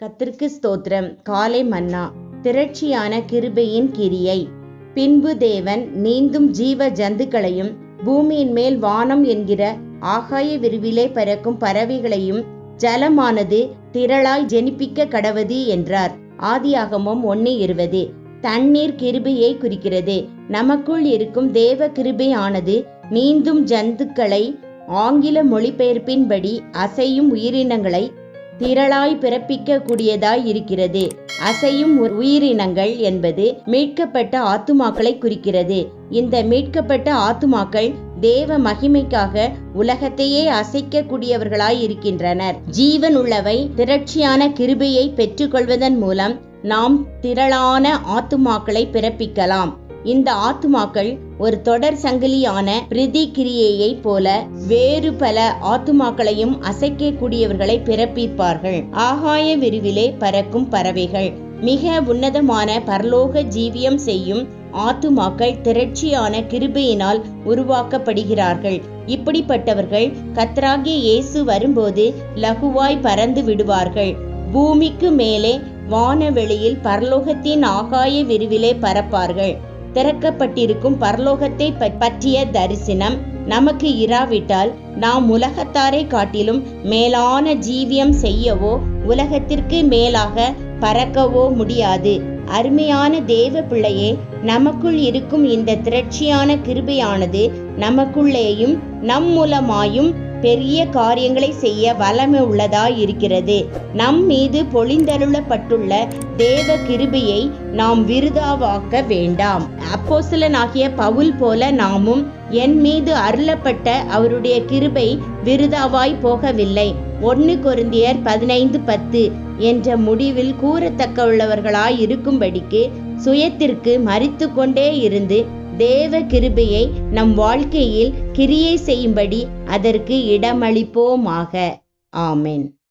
கத்திற்கு ஸ்தோத்திரம் காலை மன்னா திரட்சியான கிருபையின் கிரியை பின்பு தேவன் நீந்தும் ஜீவ ஜந்துக்களையும் பூமியின் மேல் வானம் என்கிற ஆகாய விரிவிலே பறக்கும் பறவைகளையும் ஜலமானது திரளாய் ஜெனிப்பிக்க கடவது என்றார் ஆதியாகமம் ஒன்னு இருபது தண்ணீர் கிருபையை குறிக்கிறது நமக்குள் இருக்கும் தேவ கிருபையானது நீந்தும் ஜந்துக்களை ஆங்கில மொழிபெயர்ப்பின்படி அசையும் உயிரினங்களை திரளாய் பிறப்பிக்க கூடியதாய் இருக்கிறது அசையும் உயிரினங்கள் என்பது மீட்கப்பட்ட ஆத்துமாக்களை குறிக்கிறது இந்த மீட்கப்பட்ட ஆத்துமாக்கள் தேவ மகிமைக்காக உலகத்தையே அசைக்க கூடியவர்களாய் இருக்கின்றனர் ஜீவன் உள்ளவை திரட்சியான கிருபையை பெற்றுக்கொள்வதன் மூலம் நாம் திரளான ஆத்துமாக்களை பிறப்பிக்கலாம் இந்த ஆத்துமாக்கள் ஒரு தொடர் சங்கிலியான பிரதிகிரியையை போல வேறு பல ஆத்துமாக்களையும் அசைக்கக்கூடியவர்களை பிறப்பிப்பார்கள் ஆகாய விரிவிலே பறக்கும் பறவைகள் மிக உன்னதமான பரலோக ஜீவியம் செய்யும் ஆத்துமாக்கள் திரட்சியான கிருபையினால் உருவாக்கப்படுகிறார்கள் இப்படிப்பட்டவர்கள் கத்ராகிய இயேசு வரும்போது லகுவாய் பறந்து விடுவார்கள் பூமிக்கு மேலே வானவெளியில் பரலோகத்தின் ஆகாய விரிவிலே பறப்பார்கள் திறக்கப்பட்டிருக்கும் பரலோகத்தை பற்றிய தரிசனம் நமக்கு இராவிட்டால் நாம் உலகத்தாரை காட்டிலும் மேலான ஜீவியம் செய்யவோ உலகத்திற்கு மேலாக பறக்கவோ முடியாது அருமையான தேவ பிள்ளையே நமக்குள் இருக்கும் இந்த திரட்சியான கிருபையானது நமக்குள்ளேயும் நம் மூலமாயும் பெரிய காரியங்களை செய்ய வல்லமை உள்ளதாய் இருக்கிறது நம் மீது பொழிந்தருளப்பட்டுள்ள தேவ கிருபையை நாம் விருதாவாக்க வேண்டாம் அப்போசலனாகிய பவுல் போல நாமும் என் மீது அருளப்பட்ட அவருடைய கிருபை விருதாவாய் போகவில்லை ஒன்னு கொருந்தியர் பதினைந்து பத்து என்ற முடிவில் கூறத்தக்க உள்ளவர்களாய் இருக்கும்படிக்கு சுயத்திற்கு மறித்து கொண்டே இருந்து தேவ கிருபையை நம் வாழ்க்கையில் கிரியை செய்யும்படி அதற்கு இடமளிப்போமாக ஆமென்